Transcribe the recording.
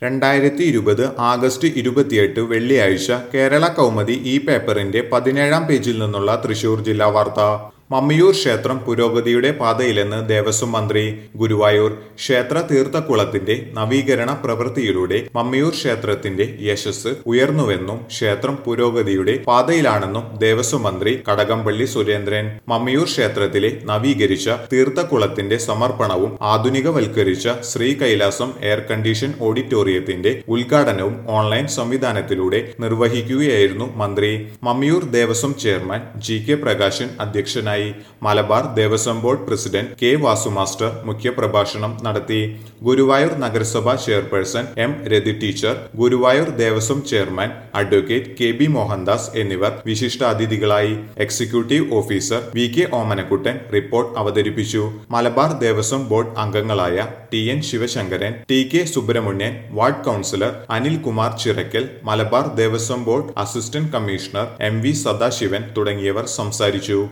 രണ്ടായിരത്തി ഇരുപത് ആഗസ്റ്റ് ഇരുപത്തിയെട്ട് വെള്ളിയാഴ്ച കേരള കൗമുദി ഈ പേപ്പറിന്റെ പതിനേഴാം പേജിൽ നിന്നുള്ള തൃശൂർ ജില്ലാ വാർത്ത മമ്മിയൂർ ക്ഷേത്രം പുരോഗതിയുടെ പാതയിലെന്ന് ദേവസ്വം മന്ത്രി ഗുരുവായൂർ ക്ഷേത്ര തീർത്ഥക്കുളത്തിന്റെ നവീകരണ പ്രവൃത്തിയിലൂടെ മമ്മിയൂർ ക്ഷേത്രത്തിന്റെ യശസ് ഉയർന്നുവെന്നും ക്ഷേത്രം പുരോഗതിയുടെ പാതയിലാണെന്നും ദേവസ്വം മന്ത്രി കടകംപള്ളി സുരേന്ദ്രൻ മമ്മിയൂർ ക്ഷേത്രത്തിലെ നവീകരിച്ച തീർത്ഥക്കുളത്തിന്റെ സമർപ്പണവും ആധുനികവൽക്കരിച്ച ശ്രീ കൈലാസം എയർ കണ്ടീഷൻ ഓഡിറ്റോറിയത്തിന്റെ ഉദ്ഘാടനവും ഓൺലൈൻ സംവിധാനത്തിലൂടെ നിർവഹിക്കുകയായിരുന്നു മന്ത്രി Mammiyur Devaswom chairman G K Prakashan അധ്യക്ഷനായി Malabar Devaswom board president K Vasu master മുഖ്യപ്രഭാഷണം നടത്തി ഗുരുവായൂർ നഗരസഭ chairperson M Rathi teacher Guruvayur Devaswom chairman advocate K B Mohandas എന്നിവർ വിശിഷ്ടാതിഥികളായി executive officer V K Omanakuttan report അവതരിപ്പിച്ചു മലബാർ ദേവസ്വം ബോർഡ് അംഗങ്ങളായ T N Sivasankaran T K Subramanian ward councillor Anil Kumar Chirakkal Malabar Devaswom board assistant commissioner M V Sadasivan തുടങ്ങിയവർ സംസാരിച്ചു